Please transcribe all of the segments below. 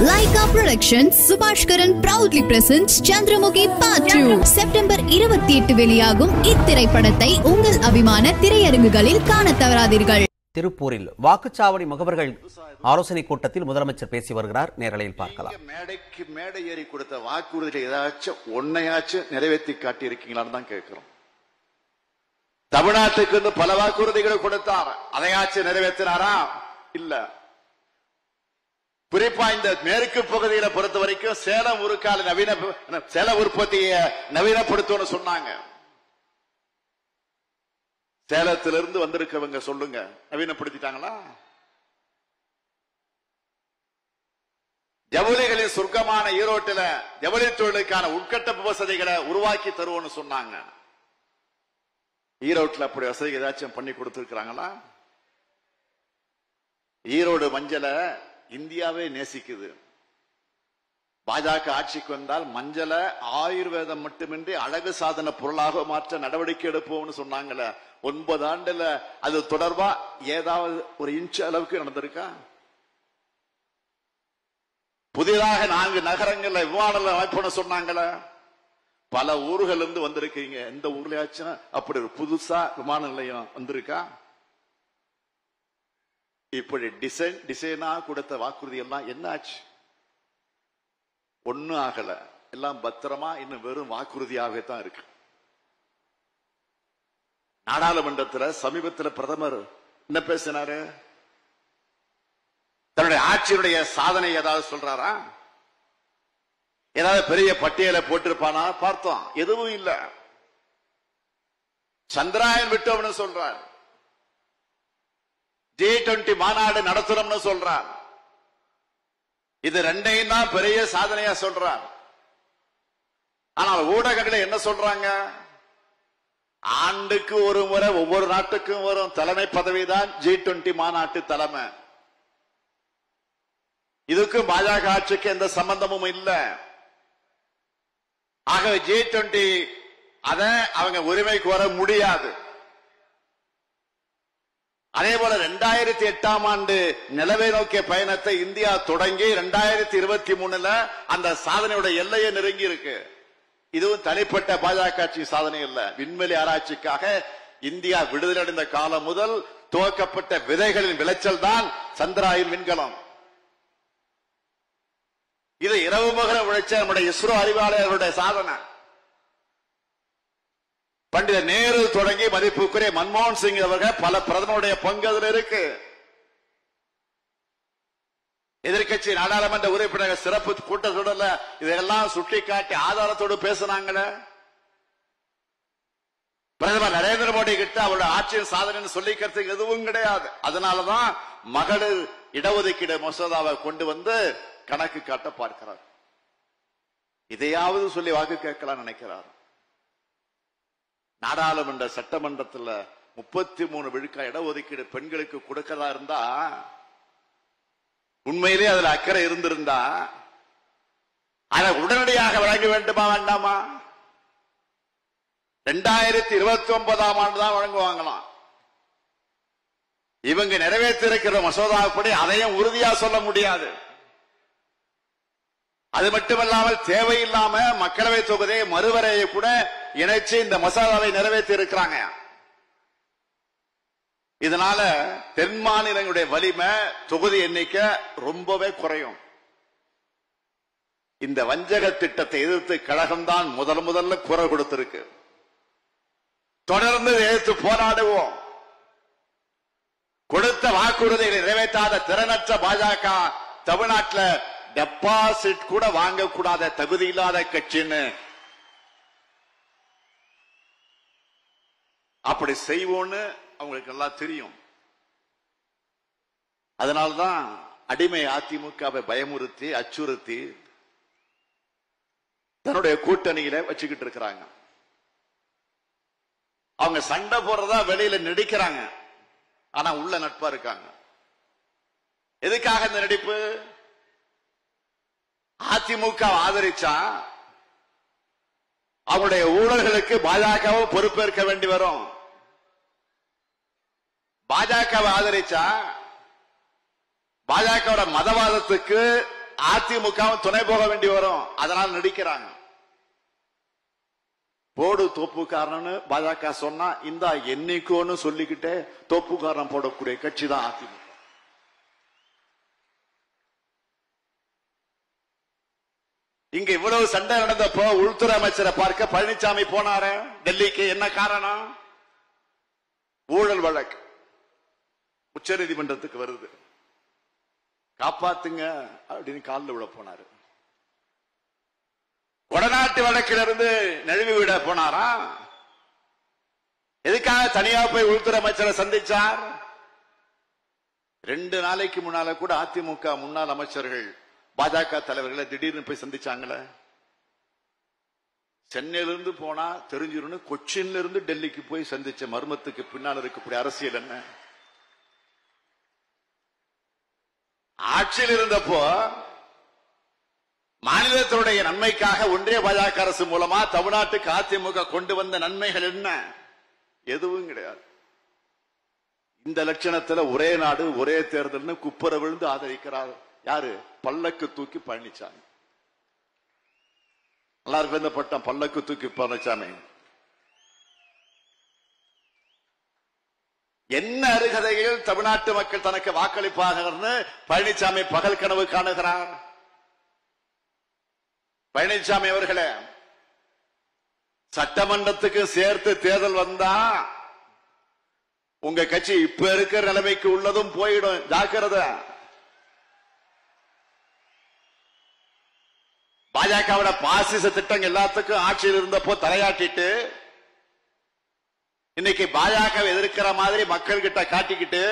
Laika Productions Subaskaran proudly presents Chandramukhi Part 2 September இருபத்தி எட்டு வெளியாகும் இத்திரைப்படத்தை உங்கள் அபிமான திரையரங்குகளில் காணத் தவறாதீர்கள் திருப்பூரில் வாக்குச்சாவடி முகவர்கள் ஆலோசனை கூட்டத்தில் முதலமைச்சர் பேசி வருகிறார் நேரலையில் பார்க்கலாம் நீங்க மேடைக்கு மேடை ஏறி கொடுத்த வாக்குறுதியில ஏதாச்சும் ஒன்னையாச்சும் நிறைவேற்றி காட்டி இருக்கீங்களான்னு தான் கேட்கிறோம் தமிழ்நாட்டுக்கு வந்து பல வாக்குறுதிகளை கொடுத்தார் அதையாச்சும் நிறைவேற்றினாரா இல்ல குறிப்பா இந்த மேற்கு பகுதியில பொறுத்த வரைக்கும் சேலம் உருக்கால நவீன சேல உற்பத்தியை நவீனப்படுத்தணும்னு சொன்னாங்க சேலத்திலிருந்து வந்திருக்கவங்க சொல்லுங்க நவீனப்படுத்திட்டாங்களா ஜவுளிகளின் சொர்க்கமான ஈரோட்டில ஜவுளி தொழிலுக்கான உட்கட்டப்பு வசதிகளை உருவாக்கி தருவோம்னு சொன்னாங்க ஈரோட்டில் அப்படி வசதி ஏதாச்சும் பண்ணி கொடுத்திருக்கிறாங்களா ஈரோடு மஞ்சளை இந்தியாவே நேசிக்குது பாஜக ஆட்சிக்கு வந்தால் மஞ்சளை ஆயுர்வேதம் மட்டுமின்றி அழகு சாதன பொருளாக மாற்ற நடவடிக்கை எடுப்போம்னு சொன்னாங்கல்ல ஒன்பது ஆண்டுல அது தொடர்பா ஏதாவது ஒரு இன்ச் அளவுக்கு நடந்திருக்கா புதிதாக நான்கு நகரங்கள்ல விமான அமைப்புன்னு சொன்னாங்கல்ல பல ஊர்கள் இருந்து வந்திருக்கீங்க எந்த ஊர்லயாச்சும் அப்படி ஒரு புதுசா விமான நிலையம் வந்திருக்கா இப்படி டிசைன் டிசைனா கொடுத்த வாக்குறுதி எல்லாம் என்ன ஆச்சு ஒண்ணும் ஆகல எல்லாம் பத்திரமா இன்னும் வெறும் வாக்குறுதியாகவே தான் இருக்கு நாடாளுமன்றத்துல சமீபத்துல பிரதமர் என்ன பேசினாரு தன்னுடைய ஆட்சியினுடைய சாதனை ஏதாவது சொல்றாரா ஏதாவது பெரிய பட்டியலை போட்டிருப்பானா பார்த்தோம் எதுவும் இல்ல சந்திராயன் விட்டோம்னு சொல்றார் ஜி டுவெண்டி மாநாடு நடத்துறோம்னு சொல்றார் இது ரெண்டையும் தான் பெரிய சாதனையா சொல்றார் ஆனால் ஊடகங்களை என்ன சொல்றாங்க ஆண்டுக்கு ஒரு முறை ஒவ்வொரு நாட்டுக்கும் வரும் தலைமை பதவி தான் ஜி டுவெண்டி மாநாட்டு தலைமை இதுக்கும் பாஜக ஆட்சிக்கு எந்த சம்பந்தமும் இல்லை ஆகவே ஜி டுவெண்டி அத அவங்க உரிமைக்கு வர முடியாது அதே போல ரெண்டாயிரத்தி எட்டாம் ஆண்டு நிலவை நோக்கிய பயணத்தை இந்தியா தொடங்கி ரெண்டாயிரத்தி இருபத்தி மூணுல அந்த சாதனையோட எல்லையை நெருங்கி இருக்கு இதுவும் தனிப்பட்ட பாஜக ஆட்சி சாதனை இல்ல விண்வெளி ஆராய்ச்சிக்காக இந்தியா விடுதலை அடைந்த காலம் முதல் துவக்கப்பட்ட விதைகளின் விளைச்சல் தான் சந்திராயன் விண்கலம் இது இரவு மகர உழைச்ச நம்முடைய இஸ்ரோ அறிவாளர்களுடைய சாதனை பண்டித நேரு தொடங்கி மதிப்புக்குரிய மன்மோகன் சிங் அவர்கள் பல பிரதமருடைய பங்கு அதுல இருக்கு எதிர்கட்சி நாடாளுமன்ற உறுப்பினர் சிறப்பு கூட்டத்தொடர்ல இதெல்லாம் சுட்டிக்காட்டி ஆதாரத்தோடு பேசினாங்களே பிரதமர் நரேந்திர மோடி கிட்ட அவருடைய ஆட்சியின் சாதனை சொல்லிக்கிறதுக்கு எதுவும் கிடையாது அதனாலதான் மகளிர் இடஒதுக்கீடு மசோதாவை கொண்டு வந்து கணக்கு காட்ட பார்க்கிறார் இதையாவது சொல்லி வாக்கு கேட்கலாம் நினைக்கிறார் நாடாளுமன்ற சட்டமன்றத்துல முப்பத்தி மூணு விழுக்கா இடஒதுக்கீடு பெண்களுக்கு கொடுக்கறதா இருந்தா உண்மையிலே அதுல அக்கறை இருந்திருந்தா அதை உடனடியாக வழங்க வேண்டுமா வேண்டாமா ரெண்டாயிரத்தி இருபத்தி ஒன்பதாம் ஆண்டு தான் வழங்குவாங்களாம் இவங்க நிறைவேற்றிருக்கிற மசோதாப்படி அதையும் உறுதியா சொல்ல முடியாது அது மட்டுமல்லாமல் தேவையில்லாம மக்களவை தொகுதியை மறுவரையை கூட இணைச்சு இந்த மசோதாவை நிறைவேற்றி இருக்கிறாங்க இதனால தென் மாநிலங்களுடைய வலிமை தொகுதி எண்ணிக்கை ரொம்பவே குறையும் இந்த வஞ்சக திட்டத்தை எதிர்த்து கழகம்தான் முதல் முதல்ல குரல் கொடுத்திருக்கு தொடர்ந்து எதிர்த்து போராடுவோம் கொடுத்த வாக்குறுதிகளை நிறைவேற்றாத திறனற்ற பாஜக தமிழ்நாட்டில் டெபாசிட் கூட வாங்கக்கூடாத தகுதி இல்லாத கட்சின்னு அப்படி செய்வோம்னு அவங்களுக்கு எல்லாம் தெரியும் அதனால்தான் அடிமை அதிமுகவை பயமுறுத்தி அச்சுறுத்தி தன்னுடைய கூட்டணியில வச்சுக்கிட்டு இருக்கிறாங்க அவங்க சண்டை போடுறதா வெளியில நடிக்கிறாங்க ஆனா உள்ள நட்பா இருக்காங்க எதுக்காக இந்த நடிப்பு அதிமுக ஆதரிச்சா அவருடைய ஊழல்களுக்கு பாஜகவும் பொறுப்பேற்க வேண்டி வரும் பாஜகவை ஆதரிச்சா பாஜகவோட மதவாதத்துக்கு அதிமுகவும் துணை போக வேண்டி வரும் அதனால் நடிக்கிறாங்க போடு தோப்புக்காரன்னு பாஜக சொன்னா இந்த என்னைக்கோன்னு சொல்லிக்கிட்டே தோப்புக்காரன் போடக்கூடிய கட்சி தான் அதிமுக இங்க இவ்வளவு சண்டை நடந்தப்போ உள்துறை அமைச்சரை பார்க்க பழனிசாமி போனாரு டெல்லிக்கு என்ன காரணம் ஊழல் வழக்கு உச்ச நீதிமன்றத்துக்கு வருது காப்பாத்துங்க அப்படின்னு காலில் விழ போனாரு கொடநாட்டு வழக்கிலிருந்து நழுவி விட போனாரா எதுக்காக தனியா போய் உள்துறை அமைச்சரை சந்திச்சார் ரெண்டு நாளைக்கு முன்னால கூட அதிமுக முன்னாள் அமைச்சர்கள் பாஜக தலைவர்களை திடீர்னு போய் சந்திச்சாங்களே சென்னையில இருந்து போனா தெரிஞ்சிருன்னு கொச்சின்ல இருந்து டெல்லிக்கு போய் சந்திச்ச மர்மத்துக்கு பின்னால் இருக்கக்கூடிய அரசியல் என்ன ஆட்சியில் இருந்தப்போ மாநிலத்தினுடைய நன்மைக்காக ஒன்றிய பாஜக அரசு மூலமா தமிழ்நாட்டுக்கு அதிமுக கொண்டு வந்த நன்மைகள் என்ன எதுவும் கிடையாது இந்த லட்சணத்துல ஒரே நாடு ஒரே தேர்தல்னு குப்புற விழுந்து ஆதரிக்கிறார் யாரு பல்லக்கு தூக்கி பழனிசாமி நல்லா இருக்கு இந்த பட்டம் பல்லக்கு தூக்கி பழனிசாமி என்ன அருகதையில் தமிழ்நாட்டு மக்கள் தனக்கு வாக்களிப்பாகன்னு பழனிசாமி பகல் கனவு காணுகிறார் பழனிசாமி அவர்களே சட்டமன்றத்துக்கு சேர்த்து தேர்தல் வந்தா உங்க கட்சி இப்ப இருக்கிற நிலைமைக்கு உள்ளதும் போயிடும் ஜாக்கிரதை பாஜகவோட பாசிச திட்டம் எல்லாத்துக்கும் ஆட்சியில் இருந்தப்போ தலையாட்டிட்டு இன்னைக்கு பாஜக எதிர்க்கிற மாதிரி மக்கள் கிட்ட காட்டிக்கிட்டு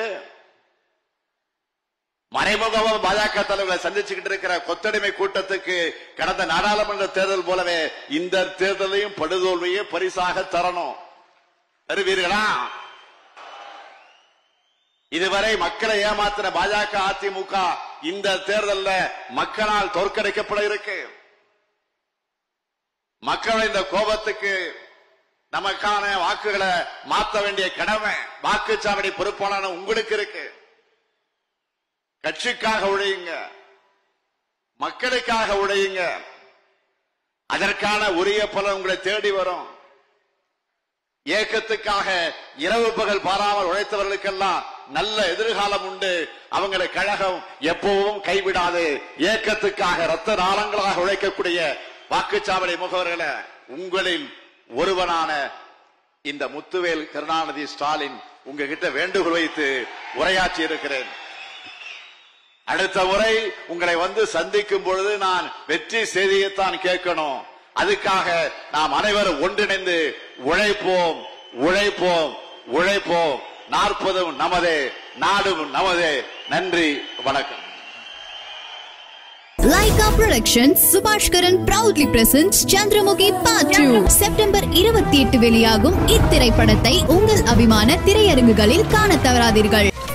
மறைமுகமா பாஜக தலைவர்களை சந்திச்சுக்கிட்டு இருக்கிற கொத்தடிமை கூட்டத்துக்கு கடந்த நாடாளுமன்ற தேர்தல் போலவே இந்த தேர்தலையும் படுதோல்வியை பரிசாக தரணும் தருவீர்களா இதுவரை மக்களை ஏமாத்தின பாஜக அதிமுக இந்த தேர்தல்ல மக்களால் தோற்கடிக்கப்பட இருக்கு மக்கள் இந்த கோபத்துக்கு நமக்கான வாக்குகளை மாற்ற வேண்டிய கடமை வாக்குச்சாவடி பொறுப்பாளர் உங்களுக்கு இருக்கு கட்சிக்காக உழையுங்க மக்களுக்காக உழையுங்க அதற்கான உரிய பலன் உங்களை தேடி வரும் ஏக்கத்துக்காக இரவு பகல் பாராமல் உழைத்தவர்களுக்கெல்லாம் நல்ல எதிர்காலம் உண்டு அவங்களை கழகம் எப்பவும் கைவிடாது ஏக்கத்துக்காக ரத்த நாளங்களாக உழைக்கக்கூடிய வாக்குச்சாவடி முகவர்களை உங்களில் ஒருவனான இந்த முத்துவேல் கருணாநிதி ஸ்டாலின் உங்ககிட்ட வேண்டுகோள் வைத்து உரையாற்றி இருக்கிறேன் அடுத்த முறை உங்களை வந்து சந்திக்கும் பொழுது நான் வெற்றி செய்தியைத்தான் கேட்கணும் அதுக்காக நாம் அனைவரும் ஒன்றிணைந்து உழைப்போம் உழைப்போம் உழைப்போம் நாற்பதும் நமதே நாடும் நமதே நன்றி வணக்கம் Lyca Productions Subaskaran proudly presents Chandramukhi part two September இருபத்தி எட்டு வெளியாகும் இத்திரைப்படத்தை உங்கள் அபிமான திரையரங்குகளில் காணத் தவறாதீர்கள்